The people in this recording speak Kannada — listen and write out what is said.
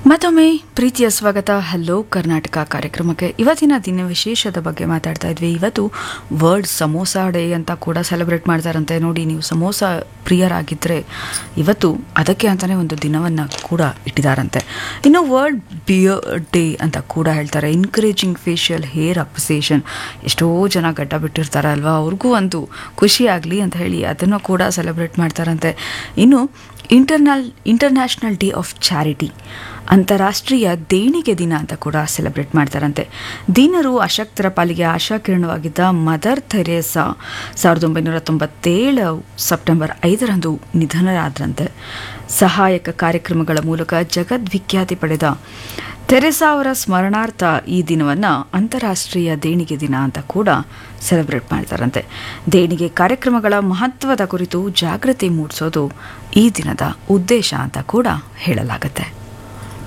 ಮತ್ತೊಮ್ಮೆ ಪ್ರೀತಿಯ ಸ್ವಾಗತ ಹಲೋ ಕರ್ನಾಟಕ ಕಾರ್ಯಕ್ರಮಕ್ಕೆ ಇವತ್ತಿನ ದಿನ ವಿಶೇಷದ ಬಗ್ಗೆ ಮಾತಾಡ್ತಾ ಇದ್ವಿ ಇವತ್ತು ವರ್ಲ್ಡ್ ಸಮೋಸಾ ಡೇ ಅಂತ ಕೂಡ ಸೆಲೆಬ್ರೇಟ್ ಮಾಡ್ತಾರಂತೆ ನೋಡಿ ನೀವು ಸಮೋಸ ಪ್ರಿಯರಾಗಿದ್ದರೆ ಇವತ್ತು ಅದಕ್ಕೆ ಅಂತಲೇ ಒಂದು ದಿನವನ್ನು ಕೂಡ ಇಟ್ಟಿದ್ದಾರಂತೆ ಇನ್ನು ವರ್ಲ್ಡ್ ಬಿಯರ್ ಡೇ ಅಂತ ಕೂಡ ಹೇಳ್ತಾರೆ ಎನ್ಕರೇಜಿಂಗ್ ಫೇಶಿಯಲ್ ಹೇರ್ ಅಪ್ರಿಸಿಯೇಷನ್ ಎಷ್ಟೋ ಜನ ಗಡ್ಡ ಬಿಟ್ಟಿರ್ತಾರೆ ಅಲ್ವಾ ಅವ್ರಿಗೂ ಒಂದು ಖುಷಿ ಆಗಲಿ ಅಂತ ಹೇಳಿ ಅದನ್ನು ಕೂಡ ಸೆಲೆಬ್ರೇಟ್ ಮಾಡ್ತಾರಂತೆ ಇನ್ನು internal international day of charity ಅಂತಾರಾಷ್ಟ್ರೀಯ ದೇಣಿಗೆ ದಿನ ಅಂತ ಕೂಡ ಸೆಲೆಬ್ರೇಟ್ ಮಾಡ್ತಾರಂತೆ ದೀನರು ಅಶಕ್ತರ ಪಾಲಿಗೆ ಆಶಾಕಿರಣವಾಗಿದ್ದ ಮದರ್ ಥೆರೇಸಾ ಸಾವಿರದ ಒಂಬೈನೂರ ತೊಂಬತ್ತೇಳು ಸೆಪ್ಟೆಂಬರ್ ಐದರಂದು ನಿಧನರಾದ್ರಂತೆ ಸಹಾಯಕ ಕಾರ್ಯಕ್ರಮಗಳ ಮೂಲಕ ಜಗದ್ವಿಖ್ಯಾತಿ ಪಡೆದ ತೆರೆಸಾ ಅವರ ಸ್ಮರಣಾರ್ಥ ಈ ದಿನವನ್ನು ಅಂತಾರಾಷ್ಟ್ರೀಯ ದೇಣಿಗೆ ದಿನ ಅಂತ ಕೂಡ ಸೆಲೆಬ್ರೇಟ್ ಮಾಡ್ತಾರಂತೆ ದೇಣಿಗೆ ಕಾರ್ಯಕ್ರಮಗಳ ಮಹತ್ವದ ಕುರಿತು ಜಾಗೃತಿ ಮೂಡಿಸೋದು ಈ ದಿನದ ಉದ್ದೇಶ ಅಂತ ಕೂಡ ಹೇಳಲಾಗುತ್ತೆ